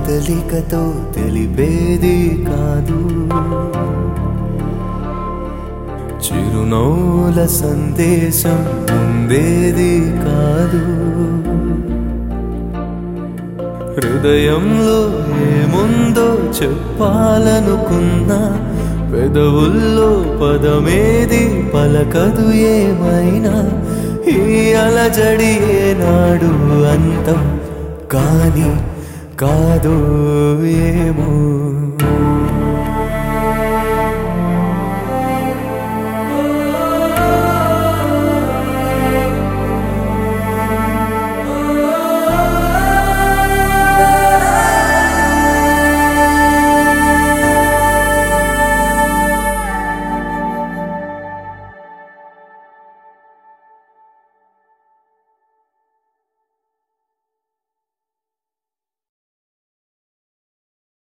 కదలికతో తెలిపేది కాదు చిరునవ్వుల సందేశం ఉండేది కాదు హృదయంలో ఏముందో చెప్పాలనుకున్నా పెదవుల్లో పదమేది పలకదు ఏమైనా ఈ అలజడి ఏనాడు అంతం కాని కాదు ఏమో